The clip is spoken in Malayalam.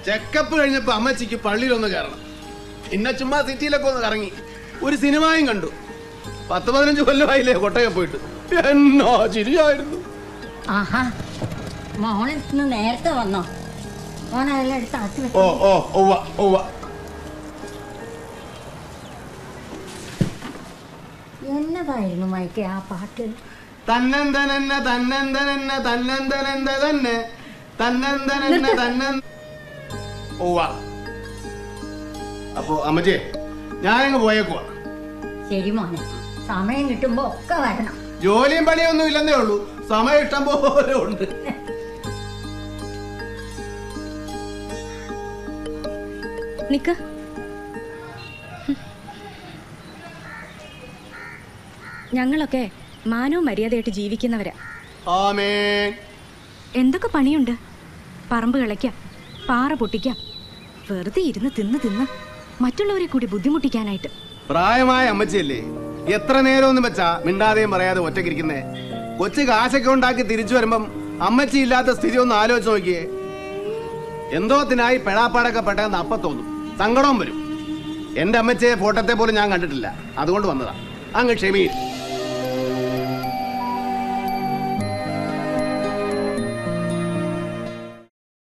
ചെക്കപ്പ് കഴിഞ്ഞപ്പോ അമ്മച്ചിക്ക് പള്ളിയിലൊന്ന് കയറണം പിന്നെ ചുമ്മാ സിറ്റിയിലൊക്കെ ഒന്ന് കറങ്ങി ഒരു സിനിമയും കണ്ടു പത്ത് പതിനഞ്ച് കൊല്ലമായില്ലേ കൊട്ടയം പോയിട്ട് എന്നാ ചിരിയായിരുന്നു ആഹാ മോൻ ഇന്ന് നേരത്തെ വന്നോ മോൻ അതെല്ലാം എടുത്ത് അകത്ത് വെക്ക്. ഓ ഓ ഒവ്വ ഒവ്വ എന്നതായിരുന്നു മൈക്കെ ആ പാട്ട് തന്നന്തനന്ന തന്നന്തനന്ന തന്നന്തനന്ത തന്നെ തന്നന്തനന്ന തന്ന ഒവ്വ അപ്പോ അമ്മച്ചേ ഞാനങ്ങ് പോയേക്കുവാ ശരി മോനെ സമയം കിട്ടുമ്പോ ഒക്കെ വരണം ജോലിയും പണിയൊന്നും ഇല്ലെന്നേ ഉള്ളൂ സമയം ഇഷ്ടം പോലെ ഉണ്ട് നിക്ക് ഞങ്ങളൊക്കെ മാനവും മര്യാദയായിട്ട് ജീവിക്കുന്നവരാ ആമേൻ എന്തൊക്കെ പണിയുണ്ട് പറമ്പ് കിളയ്ക്കാം പാറ പൊട്ടിക്കാം വെറുതെ ഇരുന്ന് തിന്ന് തിന്ന് മറ്റുള്ളവരെ കൂടി ബുദ്ധിമുട്ടിക്കാനായിട്ട് പ്രായമായ അമ്മച്ചിയല്ലേ എത്ര നേരമൊന്നും വെച്ചാ മിണ്ടാതെയും പറയാതെ ഒറ്റക്കിരിക്കുന്നേ കൊച്ചു കാശൊക്കെ ഉണ്ടാക്കി തിരിച്ചു വരുമ്പം അമ്മച്ചി ഇല്ലാത്ത സ്ഥിതി ഒന്ന് ആലോചിച്ച് നോക്കിയേ എന്തോത്തിനായി പെടാപ്പാടൊക്കെ പെട്ടെന്ന് അപ്പ തോന്നും സങ്കടവും വരും എന്റെ അമ്മച്ചിയെ ഫോട്ടോത്തെ പോലും ഞാൻ കണ്ടിട്ടില്ല അതുകൊണ്ട് വന്നതാ അങ്ങ് ക്ഷമീൻ